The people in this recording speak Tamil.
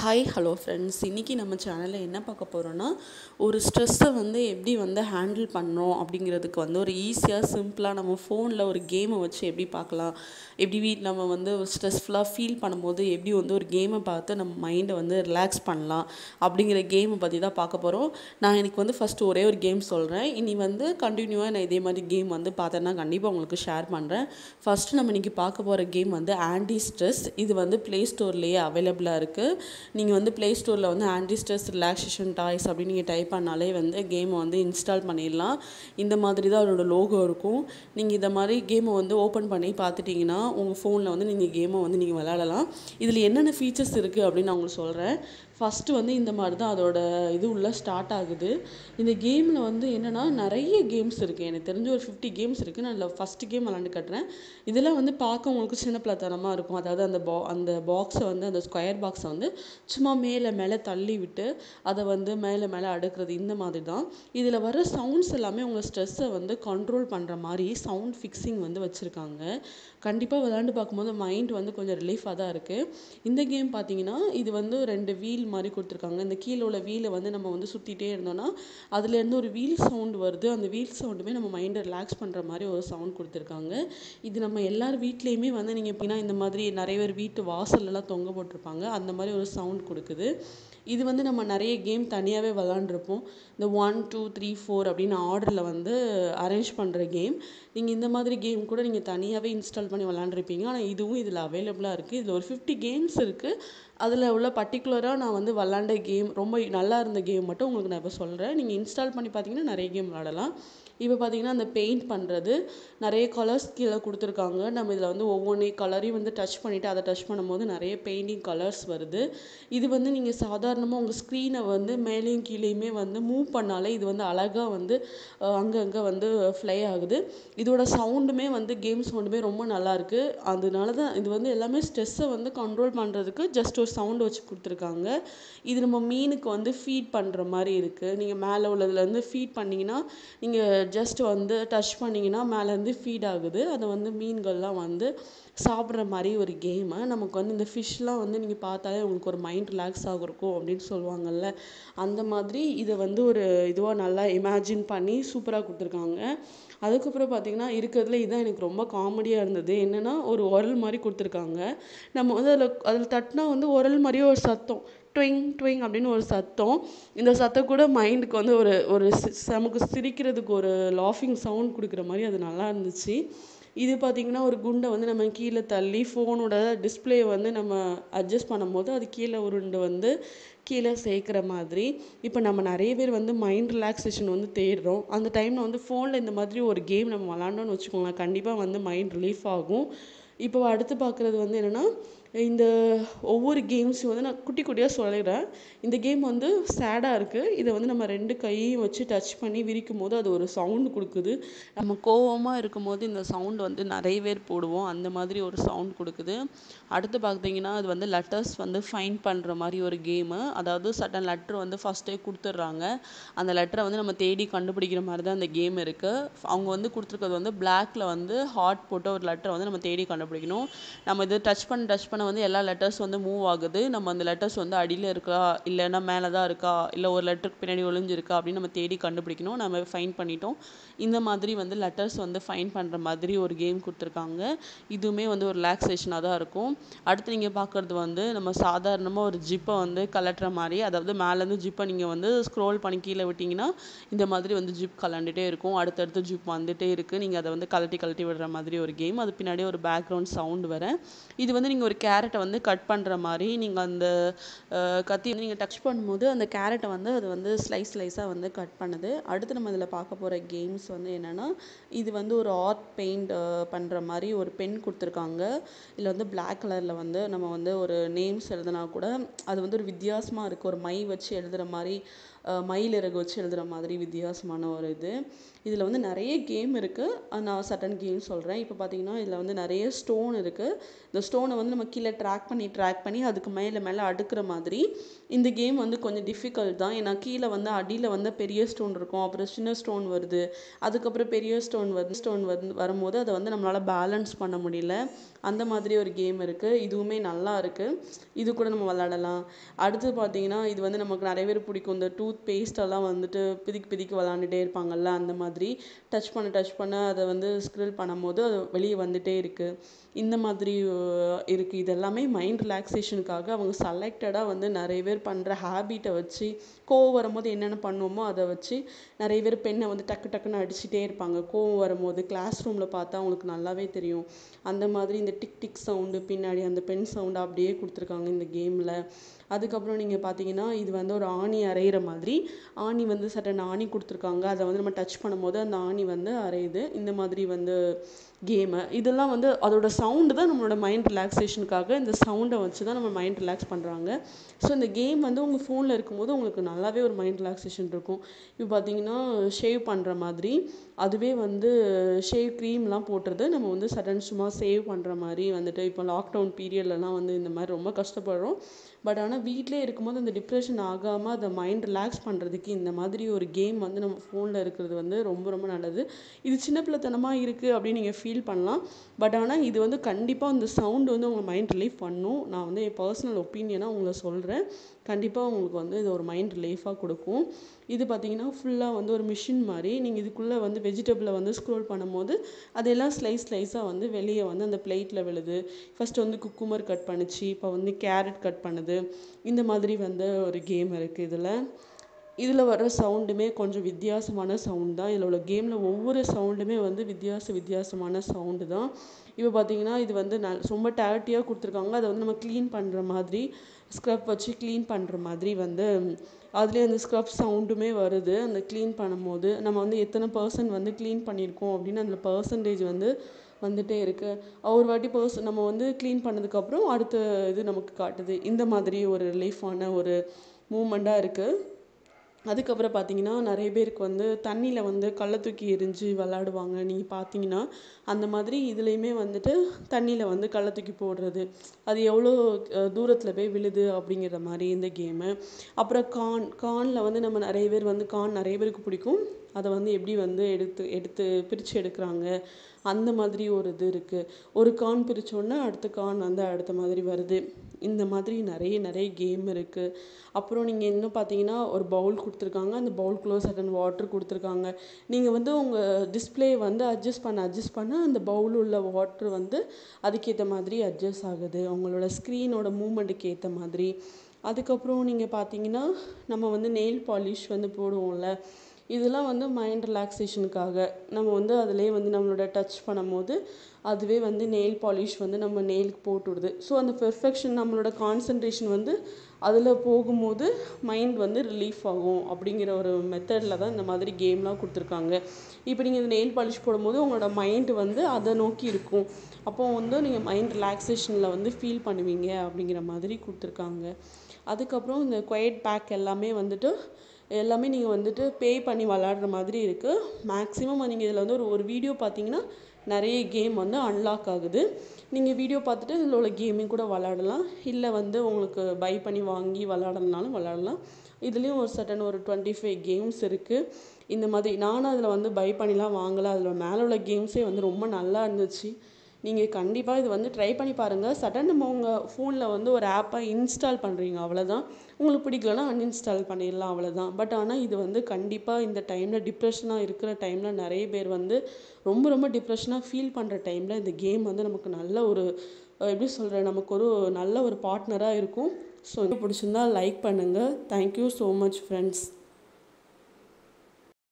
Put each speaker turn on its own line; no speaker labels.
ஹாய் ஹலோ ஃப்ரெண்ட்ஸ் இன்றைக்கி நம்ம சேனலில் என்ன பார்க்க போகிறோன்னா ஒரு ஸ்ட்ரெஸ்ஸை வந்து எப்படி வந்து ஹேண்டில் பண்ணோம் அப்படிங்கிறதுக்கு வந்து ஒரு ஈஸியாக சிம்பிளாக நம்ம ஃபோனில் ஒரு கேமை வச்சு எப்படி பார்க்கலாம் எப்படி வீட் நம்ம வந்து ஒரு ஸ்ட்ரெஸ்ஃபுல்லாக ஃபீல் பண்ணும்போது எப்படி வந்து ஒரு கேமை பார்த்து நம்ம மைண்டை வந்து ரிலாக்ஸ் பண்ணலாம் அப்படிங்கிற கேமை பற்றி தான் பார்க்க போகிறோம் நான் எனக்கு வந்து ஃபஸ்ட்டு ஒரே ஒரு கேம் சொல்கிறேன் இனி வந்து கண்டினியூவாக நான் இதே மாதிரி கேம் வந்து பார்த்தேன்னா கண்டிப்பாக உங்களுக்கு ஷேர் பண்ணுறேன் ஃபஸ்ட்டு நம்ம இன்றைக்கி பார்க்க போகிற கேம் வந்து ஆன்டி ஸ்ட்ரெஸ் இது வந்து ப்ளே ஸ்டோர்லேயே அவைலபிளாக இருக்குது நீங்கள் வந்து ப்ளே ஸ்டோரில் வந்து ஆன்டி ஸ்ட்ரெஸ் ரிலாக்ஸேஷன் டாய்ஸ் அப்படின்னு நீங்கள் டைப் பண்ணாலே வந்து கேமை வந்து இன்ஸ்டால் பண்ணிடலாம் இந்த மாதிரி தான் அதோட லோகோ இருக்கும் நீங்கள் இந்த மாதிரி கேமை வந்து ஓப்பன் பண்ணி பார்த்துட்டிங்கன்னா உங்கள் ஃபோனில் வந்து நீங்கள் கேமை வந்து நீங்கள் விளையாடலாம் இதில் என்னென்ன ஃபீச்சர்ஸ் இருக்குது அப்படின்னு நான் உங்களுக்கு சொல்கிறேன் ஃபஸ்ட்டு வந்து இந்த மாதிரி தான் அதோட இது உள்ள ஸ்டார்ட் ஆகுது இந்த கேமில் வந்து என்னென்னா நிறைய கேம்ஸ் இருக்குது எனக்கு தெரிஞ்ச ஒரு ஃபிஃப்டி கேம்ஸ் இருக்குது நான் இதில் ஃபஸ்ட்டு கேம் விளாண்டு கட்டுறேன் இதெல்லாம் வந்து பார்க்க உங்களுக்கு சின்ன பிள்ளைத்தனமாக இருக்கும் அதாவது அந்த பா அந்த பாக்ஸை வந்து அந்த ஸ்கொயர் பாக்ஸை வந்து சும்மா மேலே மேலே தள்ளி விட்டு அதை வந்து மேலே மேலே அடுக்கிறது இந்த மாதிரி தான் இதில் வர சவுண்ட்ஸ் எல்லாமே உங்கள் ஸ்ட்ரெஸ்ஸை வந்து கண்ட்ரோல் பண்ணுற மாதிரி சவுண்ட் ஃபிக்ஸிங் வந்து வச்சுருக்காங்க கண்டிப்பாக விளாண்டு பார்க்கும்போது மைண்ட் வந்து கொஞ்சம் ரிலீஃபாக தான் இருக்குது இந்த கேம் பார்த்தீங்கன்னா இது வந்து ரெண்டு வீல் மாதிரி கொடுத்துருக்காங்க இந்த கீழே உள்ள வீலை வந்து நம்ம வந்து சுற்றிட்டே இருந்தோம்னா அதுலேருந்து ஒரு வீல் சவுண்ட் வருது அந்த வீல் சவுண்டுமே நம்ம மைண்டை ரிலாக்ஸ் பண்ணுற மாதிரி ஒரு சவுண்ட் கொடுத்துருக்காங்க இது நம்ம எல்லார் வீட்லேயுமே வந்து நீங்கள் எப்படின்னா இந்த மாதிரி நிறைய பேர் வீட்டு வாசல்லலாம் தொங்க போட்டிருப்பாங்க அந்த மாதிரி ஒரு சவுண்ட் கொடுக்குது இது வந்து நம்ம நிறைய கேம் தனியாகவே விளாண்டுருப்போம் இந்த ஒன் டூ த்ரீ ஃபோர் அப்படின்னு ஆர்டரில் வந்து அரேஞ்ச் பண்ணுற கேம் நீங்கள் இந்த மாதிரி கேம் கூட நீங்கள் தனியாகவே இன்ஸ்டால் பண்ணி விளாண்டுருப்பீங்க ஆனால் இதுவும் இதில் அவைலபிளாக இருக்குது இதில் ஒரு ஃபிஃப்டி கேம்ஸ் இருக்குது அதில் உள்ள பர்டிகுலராக நான் வந்து விளாண்ட கேம் ரொம்ப நல்லா இருந்த கேம் மட்டும் உங்களுக்கு நான் இப்போ சொல்கிறேன் நீங்கள் இன்ஸ்டால் பண்ணி பார்த்தீங்கன்னா நிறைய கேம் விளாடலாம் இப்போ பார்த்தீங்கன்னா அந்த பெயிண்ட் பண்ணுறது நிறைய கலர்ஸ் கீழே கொடுத்துருக்காங்க நம்ம இதில் வந்து ஒவ்வொன்றே கலரையும் வந்து டச் பண்ணிவிட்டு அதை டச் பண்ணும்போது நிறைய பெயிண்டிங் கலர்ஸ் வருது இது வந்து நீங்கள் சாதாரணமாக உங்கள் ஸ்க்ரீனை வந்து மேலேயும் கீழேயுமே வந்து மூவ் பண்ணாலே இது வந்து அழகாக வந்து அங்கங்கே வந்து ஃப்ளை ஆகுது இதோட சவுண்டுமே வந்து கேம் சவுண்டுமே ரொம்ப நல்லாயிருக்கு அதனால தான் இது வந்து எல்லாமே ஸ்ட்ரெஸ்ஸை வந்து கண்ட்ரோல் பண்ணுறதுக்கு ஜஸ்ட் ஒரு சவுண்டு வச்சு கொடுத்துருக்காங்க இது நம்ம மீனுக்கு வந்து ஃபீட் பண்ணுற மாதிரி இருக்குது நீங்கள் மேலே உள்ளதுலேருந்து ஃபீட் பண்ணிங்கன்னா நீங்கள் ஜஸ்ட் வந்து டச் பண்ணிங்கன்னா மேலேருந்து ஃபீட் ஆகுது அதை வந்து மீன்கள்லாம் வந்து சாப்பிட்ற மாதிரி ஒரு கேமு நமக்கு வந்து இந்த ஃபிஷ்லாம் வந்து நீங்கள் பார்த்தாலே உங்களுக்கு ஒரு மைண்ட் ரிலாக்ஸ் ஆகிருக்கும் அப்படின்னு சொல்லுவாங்கல்ல அந்த மாதிரி இதை வந்து ஒரு இதுவாக நல்லா இமேஜின் பண்ணி சூப்பராக கொடுத்துருக்காங்க அதுக்கப்புறம் பார்த்தீங்கன்னா இருக்கிறதுல இதுதான் எனக்கு ரொம்ப காமெடியாக இருந்தது என்னென்னா ஒரு உரல் மாதிரி கொடுத்துருக்காங்க நம்ம வந்து அதில் அதில் தட்டினா வந்து உரல் மாதிரியே ஒரு சத்தம் ட்விங் ட்விங் அப்படின்னு ஒரு சத்தம் இந்த சத்தம் கூட மைண்டுக்கு வந்து ஒரு ஒரு நமக்கு சிரிக்கிறதுக்கு ஒரு லாஃபிங் சவுண்ட் கொடுக்குற மாதிரி அது நல்லா இருந்துச்சு இது பார்த்திங்கன்னா ஒரு குண்டை வந்து நம்ம கீழே தள்ளி ஃபோனோட டிஸ்பிளே வந்து நம்ம அட்ஜஸ்ட் பண்ணும்போது அது கீழே உருண்டு வந்து கீழே சேர்க்குற மாதிரி இப்போ நம்ம நிறைய பேர் வந்து மைண்ட் ரிலாக்ஸேஷன் வந்து தேடுறோம் அந்த டைமில் வந்து ஃபோனில் இந்த மாதிரி ஒரு கேம் நம்ம விளாண்டோன்னு வச்சுக்கோங்களேன் கண்டிப்பாக வந்து மைண்ட் ரிலீஃப் ஆகும் இப்போ அடுத்து பார்க்குறது வந்து என்னென்னா இந்த ஒவ்வொரு கேம்ஸும் வந்து நான் குட்டி குட்டியாக சொல்லிடுறேன் இந்த கேம் வந்து சேடாக இருக்குது இதை வந்து நம்ம ரெண்டு கையையும் வச்சு டச் பண்ணி விரிக்கும் போது அது ஒரு சவுண்டு கொடுக்குது நம்ம கோவமாக இருக்கும் போது இந்த சவுண்டு வந்து நிறைய பேர் போடுவோம் அந்த மாதிரி ஒரு சவுண்ட் கொடுக்குது அடுத்து பார்த்தீங்கன்னா அது வந்து லெட்டர்ஸ் வந்து ஃபைன் பண்ணுற மாதிரி ஒரு கேமு அதாவது சட்டன் லெட்ரு வந்து ஃபஸ்ட்டே கொடுத்துட்றாங்க அந்த லெட்டரை வந்து நம்ம தேடி கண்டுபிடிக்கிற மாதிரி தான் அந்த கேம் இருக்குது அவங்க வந்து கொடுத்துருக்கிறது வந்து பிளாக்ல வந்து ஹார்ட் போட்ட ஒரு லெட்டரை வந்து நம்ம தேடி கண்டுபிடிக்கணும் நம்ம இது டச் பண்ண டச் பண்ண வந்து எல்லா லெட்டர்ஸ் வந்து மூவ் ஆகுது நம்ம அந்த லெட்டர்ஸ் வந்து அடியில் இருக்கா இல்லைன்னா மேலே தான் இருக்கா இல்லை ஒரு லெட்டருக்கு பின்னாடி ஒளிஞ்சிருக்கா அப்படின்னு நம்ம தேடி கண்டுபிடிக்கணும் நம்ம ஃபைன் பண்ணிட்டோம் இந்த மாதிரி வந்து லெட்டர்ஸ் வந்து ஃபைன் பண்ணுற மாதிரி ஒரு கேம் கொடுத்துருக்காங்க இதுவுமே வந்து ஒரு ரிலாக்ஸேஷனாக தான் இருக்கும் அடுத்து நீங்கள் பார்க்குறது வந்து நம்ம சாதாரணமாக ஒரு ஜிப்பை வந்து கலட்டுற மாதிரி அதாவது மேலேருந்து ஜிப்பை நீங்கள் வந்து ஸ்க்ரோல் பண்ணி கீழே விட்டிங்கன்னா இந்த மாதிரி வந்து ஜிப் கலண்டுட்டே இருக்கும் அடுத்தடுத்து ஜிப் வந்துட்டே இருக்குது நீங்கள் அதை வந்து கழட்டி கழட்டி விடுற மாதிரி ஒரு கேம் அது பின்னாடி ஒரு பேக்ரவுண்ட் சவுண்ட் வர இது வந்து நீங்கள் ஒரு கேரட்டை வந்து கட் பண்ணுற மாதிரி நீங்கள் அந்த கத்தி வந்து நீங்கள் டச் பண்ணும்போது அந்த கேரட்டை வந்து அது வந்து ஸ்லைஸ் ஸ்லைஸாக வந்து கட் பண்ணுது அடுத்து நம்ம இதில் பார்க்க போகிற கேம்ஸ் வந்து என்னென்னா இது வந்து ஒரு ஆர்ட் பெயிண்ட் பண்ணுற மாதிரி ஒரு பென் கொடுத்துருக்காங்க இதில் வந்து பிளாக் கலரில் வந்து நம்ம வந்து ஒரு நேம்ஸ் எழுதுனா கூட அது வந்து ஒரு வித்தியாசமாக இருக்குது ஒரு மை வச்சு எழுதுகிற மாதிரி அஹ், மயில் இறகு வச்சு எழுதுகிற மாதிரி வித்தியாசமான ஒரு இது இதில் வந்து நிறைய கேம் இருக்குது நான் சட்டன் கேம் சொல்கிறேன் இப்போ பார்த்தீங்கன்னா இதில் வந்து நிறைய ஸ்டோன் இருக்குது இந்த ஸ்டோனை வந்து நம்ம கீழே ட்ராக் பண்ணி ட்ராக் பண்ணி அதுக்கு மேலே மேலே அடுக்குற மாதிரி இந்த கேம் வந்து கொஞ்சம் டிஃபிகல்ட் தான் ஏன்னா கீழே வந்து அடியில் வந்து பெரிய ஸ்டோன் இருக்கும் அப்புறம் சின்ன ஸ்டோன் வருது அதுக்கப்புறம் பெரிய ஸ்டோன் வருது ஸ்டோன் வந்து வரும்போது அதை வந்து நம்மளால் பேலன்ஸ் பண்ண முடியல அந்த மாதிரி ஒரு கேம் இருக்குது இதுவுமே நல்லா இருக்குது இது கூட நம்ம விளாடலாம் அடுத்து பார்த்தீங்கன்னா இது வந்து நமக்கு நிறைய பேர் பிடிக்கும் இந்த டூத் பேஸ்டெல்லாம் வந்துட்டு பிதிக்கி பிதிக்கி விளாண்டுட்டே இருப்பாங்கல்ல அந்த மாதிரி டச் பண்ண டச் பண்ண அதை வந்து ஸ்க்ரில் பண்ணும்போது அது வெளியே வந்துட்டே இருக்குது இந்த மாதிரி அஹ், இருக்குது இது எல்லாமே மைண்ட் ரிலாக்ஸேஷனுக்காக அவங்க செலக்டடாக வந்து நிறைய பேர் பண்ணுற ஹேபிட்டை வச்சு கோவம் வரும்போது என்னென்ன பண்ணுவோமோ அதை வச்சு நிறைய பேர் பெண்ணை வந்து டக்கு டக்குன்னு அடிச்சுட்டே இருப்பாங்க கோவம் வரும்போது கிளாஸ் ரூமில் பார்த்தா அவங்களுக்கு நல்லாவே தெரியும் அந்த மாதிரி இந்த டிக் டிக் சவுண்டு பின்னாடி அந்த பென் சவுண்டு அப்படியே கொடுத்துருக்காங்க இந்த கேமில் அதுக்கப்புறம் நீங்கள் பார்த்தீங்கன்னா இது வந்து ஒரு ஆணி அரைகிற மாதிரி ஆணி வந்து சட்டன் ஆணி கொடுத்துருக்காங்க அதை வந்து நம்ம டச் பண்ணும்போது அந்த ஆணி வந்து அரையுது இந்த மாதிரி வந்து கேமு இதெல்லாம் வந்து அதோட சவுண்டு தான் நம்மளோட மைண்ட் ரிலாக்ஸேஷனுக்காக இந்த சவுண்டை வச்சு தான் நம்ம மைண்ட் ரிலாக்ஸ் பண்ணுறாங்க ஸோ இந்த கேம் வந்து உங்கள் ஃபோனில் இருக்கும்போது உங்களுக்கு நல்லாவே ஒரு மைண்ட் ரிலாக்ஸேஷன் இருக்கும் இப்போ பார்த்தீங்கன்னா ஷேவ் பண்ணுற மாதிரி அதுவே வந்து ஷேவ் க்ரீம்லாம் போட்டுறது நம்ம வந்து சடன் சும்மா சேவ் பண்ணுற மாதிரி வந்துட்டு இப்போ லாக்டவுன் பீரியட்லலாம் வந்து இந்த மாதிரி ரொம்ப கஷ்டப்படுறோம் பட் ஆனால் வீட்டிலே இருக்கும்போது அந்த டிப்ரெஷன் ஆகாமல் அதை மைண்ட் ரிலாக்ஸ் பண்ணுறதுக்கு இந்த மாதிரி ஒரு கேம் வந்து நம்ம ஃபோனில் இருக்கிறது வந்து ரொம்ப ரொம்ப நல்லது இது சின்ன பிள்ளைத்தனமாக இருக்குது அப்படின்னு நீங்கள் ஃபீல் பண்ணலாம் பட் ஆனால் இது வந்து கண்டிப்பாக அந்த சவுண்டு வந்து உங்கள் மைண்ட் ரிலீஃப் பண்ணும் நான் வந்து என் பர்சனல் ஒப்பீனியனாக உங்களை சொல்கிறேன் கண்டிப்பாக உங்களுக்கு வந்து இது ஒரு மைண்ட் ரிலீஃபாக கொடுக்கும் இது பார்த்தீங்கன்னா ஃபுல்லாக வந்து ஒரு மிஷின் மாதிரி நீங்கள் இதுக்குள்ளே வந்து வெஜிடபிளை வந்து ஸ்க்ரோல் பண்ணும்போது அதெல்லாம் ஸ்லைஸ் ஸ்லைஸாக வந்து வெளியே வந்து அந்த பிளேட்டில் விழுது ஃபர்ஸ்ட் வந்து குக்குமர் கட் பண்ணுச்சு இப்போ வந்து கேரட் கட் பண்ணுது இந்த மாதிரி வந்து ஒரு கேம் இருக்குது இதில் இதில் வர சவுண்டுமே கொஞ்சம் வித்தியாசமான சவுண்ட் தான் இதில் உள்ள கேமில் ஒவ்வொரு சவுண்டுமே வந்து வித்தியாச வித்தியாசமான சவுண்டு தான் இப்போ பார்த்தீங்கன்னா இது வந்து ந ரொம்ப டேரட்டியாக கொடுத்துருக்காங்க அதை வந்து நம்ம க்ளீன் பண்ணுற மாதிரி ஸ்க்ரப் வச்சு க்ளீன் பண்ணுற மாதிரி வந்து அதுலேயே அந்த ஸ்க்ரப் சவுண்டுமே வருது அந்த க்ளீன் பண்ணும்போது நம்ம வந்து எத்தனை பர்சன்ட் வந்து க்ளீன் பண்ணியிருக்கோம் அப்படின்னு அதில் பர்சன்டேஜ் வந்து வந்துட்டே இருக்கு ஒரு வாட்டி பர்ஸ் நம்ம வந்து க்ளீன் பண்ணதுக்கப்புறம் அடுத்த இது நமக்கு காட்டுது இந்த மாதிரி ஒரு ரிலீஃபான ஒரு மூமெண்ட்டாக இருக்குது அதுக்கப்புறம் பார்த்தீங்கன்னா நிறைய பேருக்கு வந்து தண்ணியில் வந்து கல்லை தூக்கி எறிஞ்சு விளாடுவாங்க நீங்கள் பார்த்தீங்கன்னா அந்த மாதிரி இதுலேயுமே வந்துட்டு தண்ணியில் வந்து கல்லை தூக்கி போடுறது அது எவ்வளோ தூரத்தில் போய் விழுது அப்படிங்கிற மாதிரி இந்த கேமு அப்புறம் கான் கானில் வந்து நம்ம நிறைய பேர் வந்து கான் நிறைய பேருக்கு பிடிக்கும் அதை வந்து எப்படி வந்து எடுத்து எடுத்து பிரித்து எடுக்கிறாங்க அந்த மாதிரி ஒரு இது இருக்குது ஒரு கான் பிரித்தோன்னே அடுத்த கான் வந்து அடுத்த மாதிரி வருது இந்த மாதிரி நிறைய நிறைய கேம் இருக்குது அப்புறம் நீங்கள் இன்னும் பார்த்தீங்கன்னா ஒரு பவுல் கொடுத்துருக்காங்க அந்த பவுல்குள்ளே சடன் வாட்டர் கொடுத்துருக்காங்க நீங்கள் வந்து உங்கள் டிஸ்பிளே வந்து அட்ஜஸ்ட் பண்ண அட்ஜஸ்ட் பண்ண அந்த பவுல் உள்ள வாட்ரு வந்து அதுக்கேற்ற மாதிரி அட்ஜஸ்ட் ஆகுது உங்களோட ஸ்க்ரீனோட மூமெண்ட்டுக்கு ஏற்ற மாதிரி அதுக்கப்புறம் நீங்கள் பார்த்தீங்கன்னா நம்ம வந்து நெயில் பாலிஷ் வந்து போடுவோம்ல இதெல்லாம் வந்து மைண்ட் ரிலாக்ஸேஷனுக்காக நம்ம வந்து அதிலே வந்து நம்மளோட டச் பண்ணும்போது அதுவே வந்து நெயில் பாலிஷ் வந்து நம்ம நெயிலுக்கு போட்டு விடுது ஸோ அந்த பெர்ஃபெக்ஷன் நம்மளோட கான்சன்ட்ரேஷன் வந்து அதில் போகும்போது மைண்ட் வந்து ரிலீஃப் ஆகும் அப்படிங்கிற ஒரு மெத்தடில் தான் இந்த மாதிரி கேம்லாம் கொடுத்துருக்காங்க இப்போ நீங்கள் இந்த நெயில் பாலிஷ் போடும்போது உங்களோட மைண்டு வந்து அதை நோக்கி இருக்கும் அப்போ வந்து நீங்கள் மைண்ட் ரிலாக்ஸேஷனில் வந்து ஃபீல் பண்ணுவீங்க அப்படிங்கிற மாதிரி கொடுத்துருக்காங்க அதுக்கப்புறம் இந்த குவைட் பேக் எல்லாமே வந்துட்டு எல்லாமே நீங்கள் வந்துட்டு பே பண்ணி விளாடுற மாதிரி இருக்குது மேக்ஸிமம் நீங்கள் இதில் வந்து ஒரு ஒரு வீடியோ பார்த்தீங்கன்னா நிறைய கேம் வந்து அன்லாக் ஆகுது நீங்கள் வீடியோ பார்த்துட்டு இதில் உள்ள கேமிங் கூட விளாடலாம் இல்லை வந்து உங்களுக்கு பை பண்ணி வாங்கி விளாடணுனாலும் விளாடலாம் இதுலேயும் ஒரு சட்டன் ஒரு டுவெண்ட்டி ஃபைவ் கேம்ஸ் இருக்குது இந்த மாதிரி நானும் அதில் வந்து பை பண்ணிலாம் வாங்கலை அதில் மேலே உள்ள கேம்ஸே வந்து ரொம்ப நல்லா இருந்துச்சு நீங்கள் கண்டிப்பாக இது வந்து ட்ரை பண்ணி பாருங்கள் சடன் நம்ம உங்கள் ஃபோனில் வந்து ஒரு ஆப்பை இன்ஸ்டால் பண்ணுறீங்க அவ்வளோதான் உங்களுக்கு பிடிக்கலனா அன்இன்ஸ்டால் பண்ணிடலாம் அவ்வளோதான் பட் ஆனால் இது வந்து கண்டிப்பாக இந்த டைமில் டிப்ரெஷனாக இருக்கிற டைமில் நிறைய பேர் வந்து ரொம்ப ரொம்ப டிப்ரெஷனாக ஃபீல் பண்ணுற டைமில் இந்த கேம் வந்து நமக்கு நல்ல ஒரு அஹ், எப்படி சொல்கிறேன் நமக்கு ஒரு நல்ல ஒரு பார்ட்னராக இருக்கும் ஸோ பிடிச்சிருந்தா லைக் பண்ணுங்கள் தேங்க்யூ ஸோ மச் ஃப்ரெண்ட்ஸ்